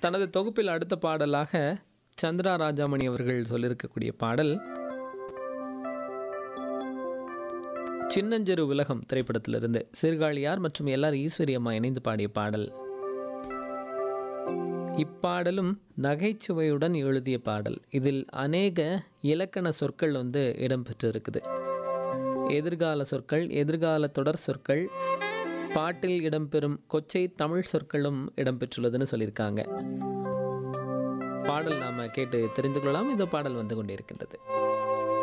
தனது தொகுப்பில் அடுத்த பாடலாக சந்திரா ராஜாமணி அவர்கள் சொல்லியிருக்கக்கூடிய பாடல் சின்னஞ்சிறு உலகம் திரைப்படத்திலிருந்து சீர்காழியார் மற்றும் எல்ஆர் ஈஸ்வரி அம்மா இணைந்து பாடிய பாடல் இப்பாடலும் நகைச்சுவையுடன் எழுதிய பாடல் இதில் அநேக இலக்கண சொற்கள் வந்து இடம்பெற்று இருக்குது எதிர்கால சொற்கள் எதிர்கால தொடர் சொற்கள் பாட்டில் இடம்பெறும் கொச்சை தமிழ் சொற்களும் இடம்பெற்றுள்ளதுன்னு சொல்லியிருக்காங்க பாடல் நாம் கேட்டு தெரிந்து கொள்ளலாம் இந்த பாடல் வந்து கொண்டிருக்கின்றது